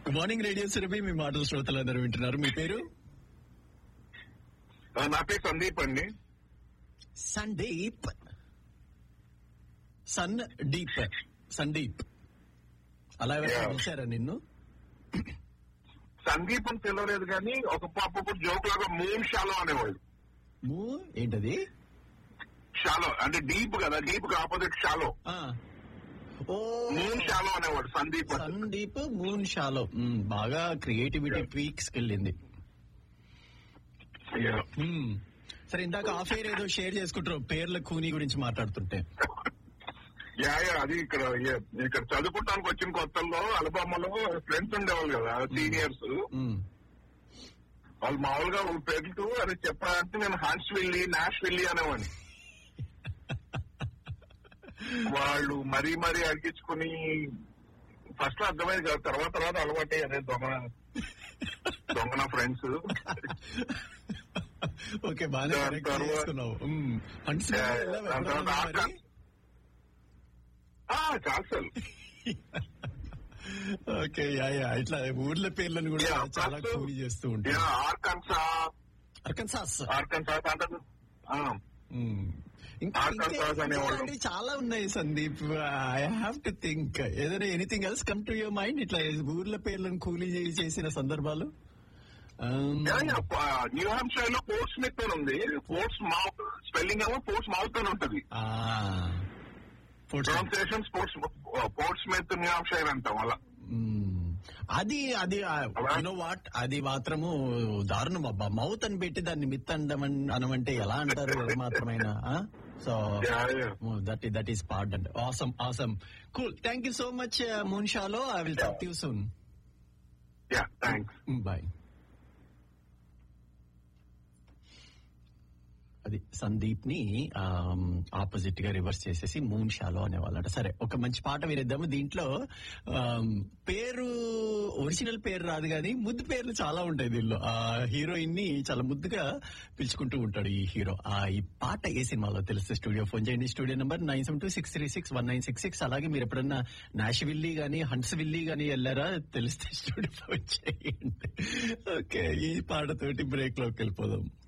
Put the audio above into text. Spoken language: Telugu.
గుడ్ మార్నింగ్ రేడియో సురభి మీ మాటల శ్రోతలందరూ వింటున్నారు మీ పేరు ఆ, నా పేరు సందీప్ అండి సందీప్ సన్ డీప్ సందీప్ అలా ఎవరైనా Yeah. పిలిచారా నిన్ను సందీప్ అని పిలవలేదు కానీ ఒక పాప జోక్ లాగా మూన్ షాలో అనేవాళ్ళు మూ ఏంటది షాలో అంటే డీప్ కదా డీప్ కి ఆపోజిట్ షాలో ఆ. ఓ మూన్ షాలో అనేవాడు సందీప్ అని. సందీప్ మూన్ షాలో మ్, బాగా క్రియేటివిటీ ట్వీక్స్ వెళ్ళింది Yeah. మ్. సరే ఇందాక ఆఫేర్ ఏదో షేర్ చేసుకుంటారు పేర్ల కూని గురించి మాట్లాడుతుంటే యా యా అది ఇక్కడ yeah, ఇక్కడ చదువుకుంటానికి వచ్చిన కొత్తల్లో అలబామాలో ఫ్రెండ్స్ ఉండేవాళ్ళు కదా సీనియర్స్ మ్. వాళ్ళు మామూలుగా వాళ్ళ పేర్లు అది చెప్పాలంటే నేను హాన్స్ వెళ్ళి నాష్ వెళ్ళి అనేవాడిని వాళ్ళు మరీ మరీ అడిగించుకుని ఫస్ట్ లో అర్థమైంది కదా తర్వాత తర్వాత అలవాటే అదే దొంగ దొంగన ఫ్రెండ్స్ ఓకే బాగానే దాని correct తర్వాత- చేసుకున్నావు మ్. హంట్స్ Yeah, కూడా yeah. వెళ్ళావా దాని ఎప్పుడైనా తర్వాత మరి? చాలా సార్లు ఓకే యా యా ఇట్లా ఊర్ల పేర్లను కూడా Yeah, చాలా first- కూలి చేస్తూ ఉంటారు యా ఆర్కన్సా అర్కన్సాస్ ఆర్కన్సా అంటే ఆ, మ్మ్. ఇంకా Arkansas ఇంకా- ఇంకా అనేవాళ్ళు. అలాంటివి చాలా ఉన్నాయి Sandeep I have to think ఏదైనా anything else come to your mind ఇట్లా ఊర్ల పేర్లను కూలీ చేసి- చేసిన సందర్భాలు Um, యా, యా, ఆ, న్యూ హాంప్షైర్ లో పోర్ట్ స్మిత్ అని ఉంది పోర్ట్స్ మౌత్ స్పెల్లింగ్ ఏమో పోర్ట్స్ మౌత్ అని ఉంటది ah, Fort Smith. Pronunciation sports Port Smith New Hampshire అంటాం అలా మ్మ్. అది అది యూనో వాట్ అది మాత్రము దారుణం అబ్బా మౌత్ అని పెట్టి దాన్ని మిత్ అండం అనమంటే ఎలా అంటారు ఏ మాత్రమైనా so yeah, yeah. That that is part and awesome awesome cool thank you so much మూన్ షాలో I will talk you soon yeah thanks bye అది సందీప్ ని ఆపోజిట్ గా రివర్స్ చేసేసి మూన్ షాలో అనేవాళ్ళట సరే ఒక మంచి పాట వినిద్దాము దీంట్లో ఆమ్, పేరు ఒరిజినల్ పేరు రాదు కానీ ముద్దు పేర్లు చాలా ఉంటాయి దీనిలో ఆ హీరోయిన్ ని చాలా ముద్దుగా పిలుచుకుంటూ ఉంటాడు ఈ హీరో ఆ ఈ పాట ఏ సినిమాలో తెలిస్తే స్టూడియో ఫోన్ చేయండి studio number nine seven two six three six one nine six six అలాగే మీరు ఎప్పుడన్నా నాషవిల్లీ గానీ హంట్స్ విల్లీ గానీ వెళ్ళారా తెలిస్తే స్టూడియో ఫోన్ చేయండి ఓకే ఈ పాటతోటి బ్రేక్ లోకి వెళ్ళిపోదాం